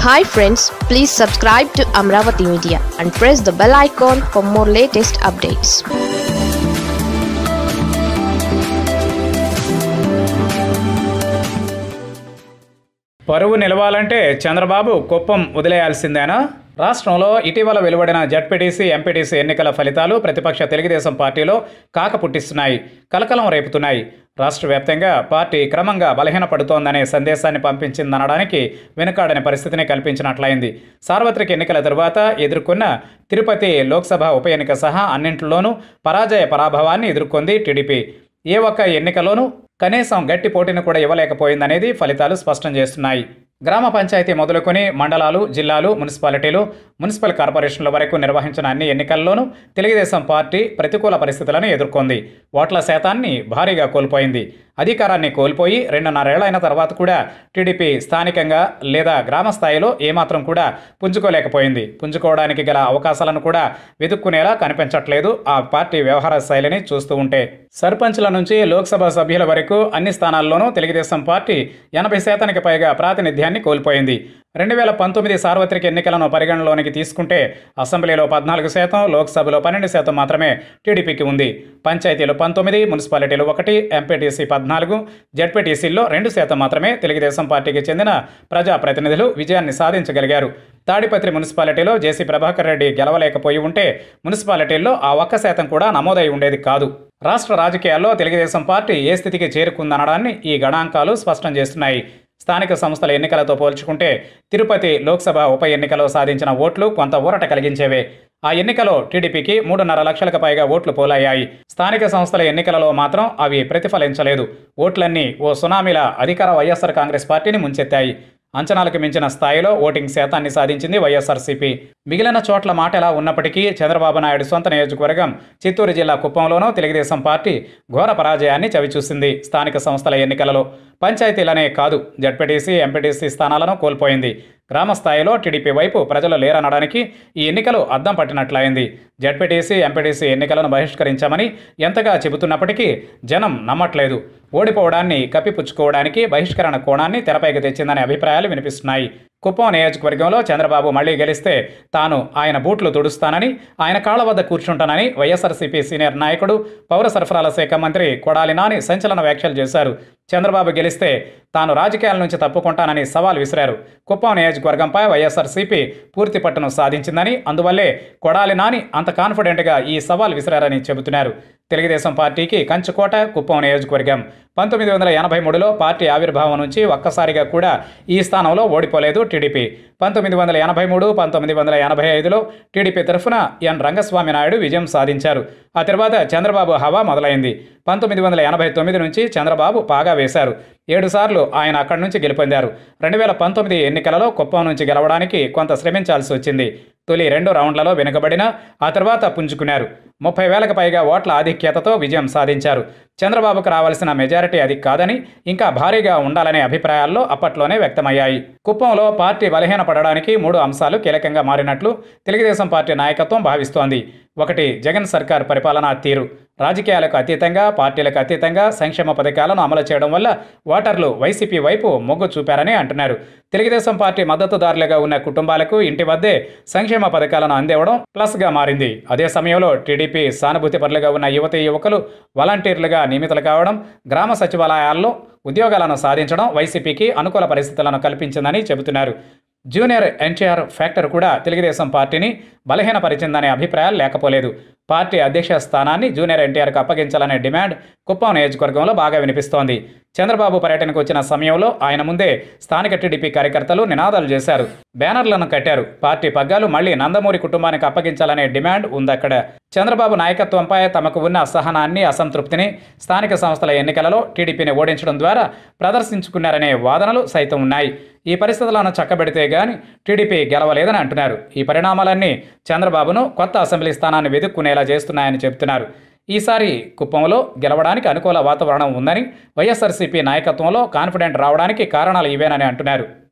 hi friends please subscribe to Amaravati media and press the bell icon for more latest updates పరువు నిలవాలంటే చంద్రబాబు కుప్పం వదిలేయాల్సిందేనా రాష్ట్రంలో ఇటీవల వెలువడిన జడ్పీటీసీ ఎంపీటీసీ ఎన్నికల ఫలితాలు ప్రతిపక్ష తెలుగుదేశం పార్టీలో కాక పుట్టిస్తున్నాయి కలకలం రేపుతున్నాయి రాష్ట్ర వ్యాప్తంగా పార్టీ క్రమంగా బలహీనపడుతోందనే సందేశాన్ని పంపించిందనడానికి వెనుకాడని పరిస్థితిని కల్పించినట్లయింది సార్వత్రిక ఎన్నికల తరువాత ఎదుర్కొన్న తిరుపతి లోక్సభ ఉప ఎన్నిక సహా అన్నింటిలోనూ పరాజయ పరాభవాన్ని ఎదుర్కొంది టీడీపీ ఏ ఒక్క ఎన్నికలోనూ కనీసం గట్టి పోటీని కూడా ఇవ్వలేకపోయిందనేది ఫలితాలు స్పష్టం చేస్తున్నాయి గ్రామ పంచాయతీ మొదలుకొని మండలాలు జిల్లాలు మున్సిపాలిటీలు మున్సిపల్ కార్పొరేషన్ల వరకు నిర్వహించిన అన్ని ఎన్నికల్లోనూ తెలుగుదేశం పార్టీ ప్రతికూల పరిస్థితులను ఎదుర్కొంది ఓట్ల శాతాన్ని భారీగా కోల్పోయింది అధికారాన్ని కోల్పోయి రెండున్నరేళ్లైన తర్వాత కూడా టీడీపీ స్థానికంగా లేదా గ్రామ స్థాయిలో ఏమాత్రం కూడా పుంజుకోలేకపోయింది పుంజుకోవడానికి గల అవకాశాలను కూడా వెతుక్కునేలా కనిపించట్లేదు ఆ పార్టీ వ్యవహార శైలిని చూస్తూ ఉంటే సర్పంచ్ల నుంచి లోక్సభ సభ్యుల వరకు అన్ని స్థానాల్లోనూ తెలుగుదేశం పార్టీ ఎనభై శాతానికి పైగా ప్రాతినిధ్యాన్ని కోల్పోయింది రెండు వేల పంతొమ్మిది సార్వత్రిక ఎన్నికలను పరిగణలోనికి తీసుకుంటే అసెంబ్లీలో పద్నాలుగు శాతం లోక్సభలో పన్నెండు శాతం మాత్రమే టీడీపీకి ఉంది పంచాయతీలు పంతొమ్మిది మున్సిపాలిటీలు ఒకటి ఎంపీటీసీ పద్నాలుగు జడ్పీటీసీల్లో రెండు శాతం మాత్రమే తెలుగుదేశం పార్టీకి చెందిన ప్రజాప్రతినిధులు విజయాన్ని సాధించగలిగారు తాడిపత్రి మున్సిపాలిటీలో జేసీ ప్రభాకర్ రెడ్డి గెలవలేకపోయి ఉంటే మున్సిపాలిటీల్లో ఆ ఒక్క శాతం కూడా నమోదై ఉండేది కాదు రాష్ట్ర రాజకీయాల్లో తెలుగుదేశం పార్టీ ఏ స్థితికి చేరుకుందనడాన్ని ఈ గణాంకాలు స్పష్టం చేస్తున్నాయి స్థానిక సంస్థల ఎన్నికలతో పోల్చుకుంటే తిరుపతి లోక్సభ ఉప ఎన్నికలో సాధించిన ఓట్లు కొంత ఊరట కలిగించేవే ఆ ఎన్నికలో టీడీపీకి మూడున్నర లక్షలకు పైగా ఓట్లు పోలయ్యాయి స్థానిక సంస్థల ఎన్నికలలో మాత్రం అవి ప్రతిఫలించలేదు ఓట్లన్నీ ఓ సునామీల అధికార వైఎస్ఆర్ కాంగ్రెస్ పార్టీని ముంచెత్తాయి అంచనాలకు మించిన స్థాయిలో ఓటింగ్ శాతాన్ని సాధించింది వైఎస్ఆర్సీపీ మిగిలిన చోట్ల మాట ఎలా ఉన్నప్పటికీ చంద్రబాబు నాయుడు సొంత నియోజకవర్గం చిత్తూరు జిల్లా కుప్పంలోనూ తెలుగుదేశం పార్టీ ఘోర పరాజయాన్ని చవిచూసింది స్థానిక సంస్థల ఎన్నికలలో పంచాయతీలనే కాదు జడ్పీటీసీ ఎంపీటీసీ స్థానాలను కోల్పోయింది గ్రామ స్థాయిలో టీడీపీ వైపు ప్రజలు లేరనడానికి ఈ ఎన్నికలు అద్దం పట్టినట్లయింది జడ్పీటీసీ ఎంపీటీసీ ఎన్నికలను బహిష్కరించామని ఎంతగా చెబుతున్నప్పటికీ జనం నమ్మట్లేదు ఓడిపోవడాన్ని కప్పిపుచ్చుకోవడానికి బహిష్కరణ కోణాన్ని తెరపైకి తెచ్చిందనే అభిప్రాయాలు వినిపిస్తున్నాయి కుప్పం నియోజకవర్గంలో చంద్రబాబు మళ్లీ గెలిస్తే తాను ఆయన బూట్లు తుడుస్తానని ఆయన కాళ్ల వద్ద కూర్చుంటానని వైఎస్ఆర్సీపీ సీనియర్ నాయకుడు పౌర సరఫరాల శాఖ మంత్రి కొడాలి నాని సంచలన వ్యాఖ్యలు చేశారు చంద్రబాబు గెలిస్తే తాను రాజకీయాల నుంచి తప్పుకుంటానని సవాల్ విసిరారు కుప్పం నియోజకవర్గంపై వైఎస్ఆర్సీపీ పూర్తి పట్టును సాధించిందని అందువల్లే కొడాలి నాని అంత కాన్ఫిడెంట్గా ఈ సవాల్ విసిరారని చెబుతున్నారు తెలుగుదేశం పార్టీకి కంచుకోట కుప్పం నియోజకవర్గం పంతొమ్మిది వందల ఎనభై మూడులో పార్టీ ఆవిర్భావం నుంచి ఒక్కసారిగా కూడా ఈ స్థానంలో ఓడిపోలేదు టీడీపీ పంతొమ్మిది వందల ఎనభై మూడు పంతొమ్మిది వందల ఎనభై ఐదులో టీడీపీ తరఫున ఎన్ రంగస్వామి నాయుడు విజయం సాధించారు ఆ తర్వాత చంద్రబాబు హవా మొదలైంది పంతొమ్మిది వందల ఎనభై తొమ్మిది నుంచి చంద్రబాబు పాగా వేశారు ఏడుసార్లు ఆయన అక్కడి నుంచి గెలుపొందారు రెండు వేల పంతొమ్మిది ఎన్నికలలో కుప్పం నుంచి గెలవడానికి కొంత శ్రమించాల్సి వచ్చింది తొలి రెండు రౌండ్లలో వెనుకబడినా ఆ తర్వాత పుంజుకున్నారు ముప్పై వేలకు పైగా ఓట్ల ఆధిక్యతతో విజయం సాధించారు చంద్రబాబుకు రావాల్సిన మెజారిటీ అది కాదని ఇంకా భారీగా ఉండాలనే అభిప్రాయాల్లో అప్పట్లోనే వ్యక్తమయ్యాయి కుప్పంలో పార్టీ బలహీనపడడానికి మూడు అంశాలు కీలకంగా మారినట్లు తెలుగుదేశం పార్టీ నాయకత్వం భావిస్తోంది ఒకటి జగన్ సర్కార్ పరిపాలనా తీరు రాజకీయాలకు అతీతంగా పార్టీలకు అతీతంగా సంక్షేమ పథకాలను అమలు చేయడం వల్ల ఓటర్లు వైసీపీ వైపు మొగ్గు చూపారని అంటున్నారు తెలుగుదేశం పార్టీ మద్దతుదారులుగా ఉన్న కుటుంబాలకు ఇంటి వద్దే సంక్షేమ పథకాలను అందివ్వడం ప్లస్గా మారింది అదే సమయంలో టీడీపీ సానుభూతి పరులుగా ఉన్న యువతీ యువకులు వాలంటీర్లుగా నియమితులు కావడం గ్రామ సచివాలయాల్లో ఉద్యోగాలను సాధించడం వైసీపీకి అనుకూల పరిస్థితులను కల్పించిందని చెబుతున్నారు జూనియర్ ఎన్టీఆర్ ఫ్యాక్టర్ కూడా తెలుగుదేశం పార్టీని బలహీనపరిచిందనే అభిప్రాయాలు లేకపోలేదు పార్టీ అధ్యక్ష స్థానాన్ని జూనియర్ ఎన్టీఆర్కు అప్పగించాలనే డిమాండ్ కుప్పం నియోజకవర్గంలో బాగా వినిపిస్తోంది చంద్రబాబు పర్యటనకు వచ్చిన సమయంలో ఆయన ముందే స్థానిక టీడీపీ కార్యకర్తలు నినాదాలు చేశారు బ్యానర్లను కట్టారు పార్టీ పగ్గాలు మళ్లీ నందమూరి కుటుంబానికి అప్పగించాలనే డిమాండ్ ఉందక్కడ చంద్రబాబు నాయకత్వంపై తమకు ఉన్న అసహనాన్ని అసంతృప్తిని స్థానిక సంస్థల ఎన్నికలలో టీడీపీని ఓడించడం ద్వారా ప్రదర్శించుకున్నారనే వాదనలు సైతం ఉన్నాయి ఈ పరిస్థితులను చక్కబెడితే గాని టీడీపీ గెలవలేదని అంటున్నారు ఈ పరిణామాలన్నీ చంద్రబాబును కొత్త అసెంబ్లీ స్థానాన్ని వెతుక్కునేలా చేస్తున్నాయని చెబుతున్నారు ఈసారి కుప్పంలో గెలవడానికి అనుకూల వాతావరణం ఉందని వైఎస్ఆర్సీపీ నాయకత్వంలో కాన్ఫిడెంట్ రావడానికి కారణాలు ఇవేనని అంటున్నారు